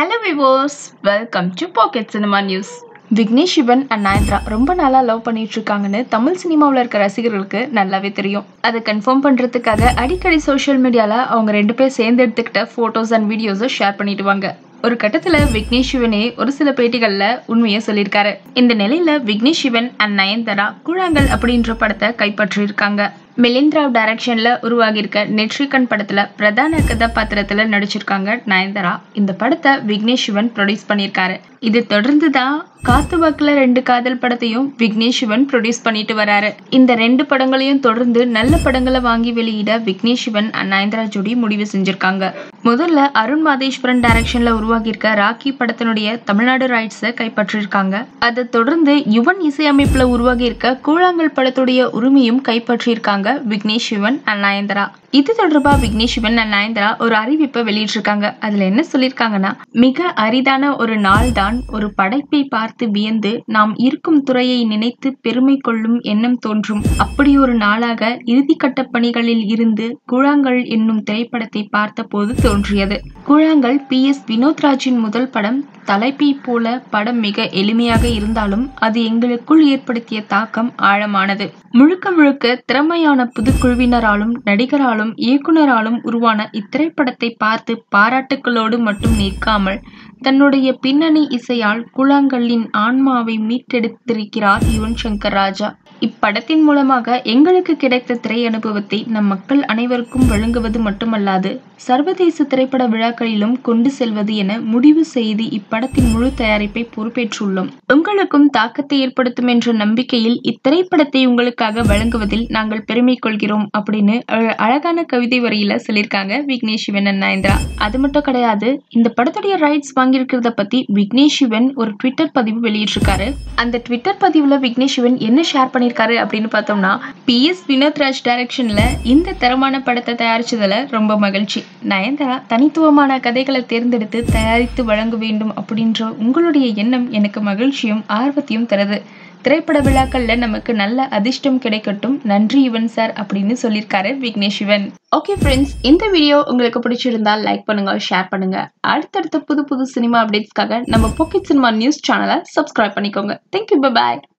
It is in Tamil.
hello viewers welcome to pocket cinema news Vignesh Shivan and Nayanthara ரொம்ப நாளாக லவ் பண்ணிட்டு இருக்காங்கன்னு தமிழ் சினிமாவில் இருக்க ரசிகர்களுக்கு நல்லாவே தெரியும் அதை கன்ஃபார்ம் பண்ணுறதுக்காக அடிக்கடி சோஷியல் மீடியாவில் அவங்க ரெண்டு பேர் சேர்ந்து எடுத்துக்கிட்ட ஃபோட்டோஸ் அண்ட் வீடியோஸை ஷேர் பண்ணிடுவாங்க ஒரு கட்டத்துல விக்னேஷ் சிவனே ஒரு சில பேட்டிகள்ல உண்மையை சொல்லியிருக்காரு இந்த நிலையில விக்னேஷ் சிவன் அண்ட் நயன்தாரா கூழாங்கல் அப்படின்ற படத்தை கைப்பற்றியிருக்காங்க மிலிந்த்ராவ் டைரக்ஷன்ல உருவாகியிருக்க நெட்ரிகன் படத்துல பிரதான கதாபாத்திரத்துல நடிச்சிருக்காங்க நயன்தாரா இந்த படத்தை விக்னேஷ் சிவன் ப்ரொடியூஸ் பண்ணியிருக்காரு இது தொடர்ந்து தான் காத்து வாக்குல ரெண்டு காதல் படத்தையும் விக்னேஷ் சிவன் ப்ரொடியூஸ் பண்ணிட்டு வராரு இந்த ரெண்டு படங்களையும் தொடர்ந்து நல்ல படங்களை வாங்கி வெளியிட விக்னேஷ் சிவன் அண்ட் நயன்தாரா ஜோடி முடிவு செஞ்சிருக்காங்க முதல்ல அருண் மாதேஸ்வரன் டைரக்ஷன்ல உருவாகியிருக்க ராக்கி படத்தினுடைய தமிழ்நாடு ரைட்ஸை கைப்பற்றியிருக்காங்க அதை தொடர்ந்து யுவன் இசையமைப்புல உருவாகியிருக்க கூழாங்கல் படத்துடைய உரிமையும் கைப்பற்றியிருக்காங்க விக்னேஷ் சிவன் அண்ட் நயன்தாரா இது தொடர்பா விக்னேஷ் சிவன் அண்ட் நயன்தாரா ஒரு அறிவிப்பை வெளியிட்டிருக்காங்க அதுல என்ன சொல்லியிருக்காங்கன்னா மிக அரிதான ஒரு நாள் தான் ஒரு படைப்பை பார்த்து வியந்து நாம் இருக்கும் துறையை நினைத்து பெருமை கொள்ளும் எண்ணம் தோன்றும் அப்படி ஒரு நாளாக இறுதிக்கட்ட பணிகளில் இருந்து கூழாங்கல் என்னும் திரைப்படத்தை பார்த்தபோது தோன்றியது கூழாங்கல் பி எஸ் வினோத்ராஜின் முதல் படம் தலைப்பை போல படம் மிக எளிமையாக இருந்தாலும் அது எங்களுக்குள் ஏற்படுத்திய தாக்கம் ஆழமானது முழுக்க முழுக்க திறமையான புதுக்குழுவினராலும் நடிகராலும் இயக்குனராலும் உருவான இத்திரைப்படத்தை பார்த்து பாராட்டுக்களோடு மட்டும் நிற்காமல் தன்னுடைய பின்னணி இசையால் கூழாங்கல்லின் ஆன்மாவை மீட்டெடுத்திருக்கிறார் யுவன் சங்கர் ராஜா இப்படத்தின் மூலமாக எங்களுக்கு கிடைத்த திரை அனுபவத்தை நம் மக்கள் அனைவருக்கும் வழங்குவது மட்டுமல்லாது சர்வதேச திரைப்பட விழாக்களிலும் கொண்டு செல்வது என முடிவு செய்து இப்படத்தின் முழு தயாரிப்பை பொறுப்பேற்றுள்ளோம் உங்களுக்கும் தாக்கத்தை ஏற்படுத்தும் என்ற நம்பிக்கையில் இத்திரைப்படத்தை உங்களுக்காக வழங்குவதில் நாங்கள் பெருமை கொள்கிறோம் அப்படின்னு அழ- அழகான கவிதை வரியில சொல்லியிருக்காங்க விக்னேஷ் சிவன் and நயன்தரா அது மட்டும் கிடையாது இந்த படத்துடைய ரைட்ஸ் வாங்கியிருக்கிறத பத்தி விக்னேஷ் சிவன் ஒரு ட்விட்டர் பதிவு வெளியிட்டிருக்காரு அந்த ட்விட்டர் பதிவுல விக்னேஷ் சிவன் என்ன ஷேர் பண்ணியிருக்காரு அப்படின்னு பார்த்தோம்னா பி எஸ் வினோத்ராஜ் டைரக்ஷன்ல இந்த தரமான படத்தை தயாரிச்சதுல ரொம்ப மகிழ்ச்சி நயன்தாரா தனித்துவமான கதைகளை தேர்ந்தெடுத்து தயாரித்து வழங்க வேண்டும் அப்படின்ற உங்களுடைய எண்ணம் எனக்கு மகிழ்ச்சியும் ஆர்வத்தையும் தருது திரைப்பட விழாக்கள்ல நமக்கு நல்ல அதிர்ஷ்டம் கிடைக்கட்டும் நன்றி யுவன் சார் அப்படின்னு சொல்லியிருக்காரு விக்னேஷ் சிவன் ஓகே ஃப்ரெண்ட்ஸ் இந்த வீடியோ உங்களுக்கு பிடிச்சிருந்தா லைக் பண்ணுங்க ஷேர் பண்ணுங்க அடுத்தடுத்த புது புது சினிமா அப்டேட்ஸ்க்காக நம்ம பாக்கெட் சினிமா நியூஸ் சேனலை சப்ஸ்கிரைப் பண்ணிக்கோங்க தேங்க்யூ பாய்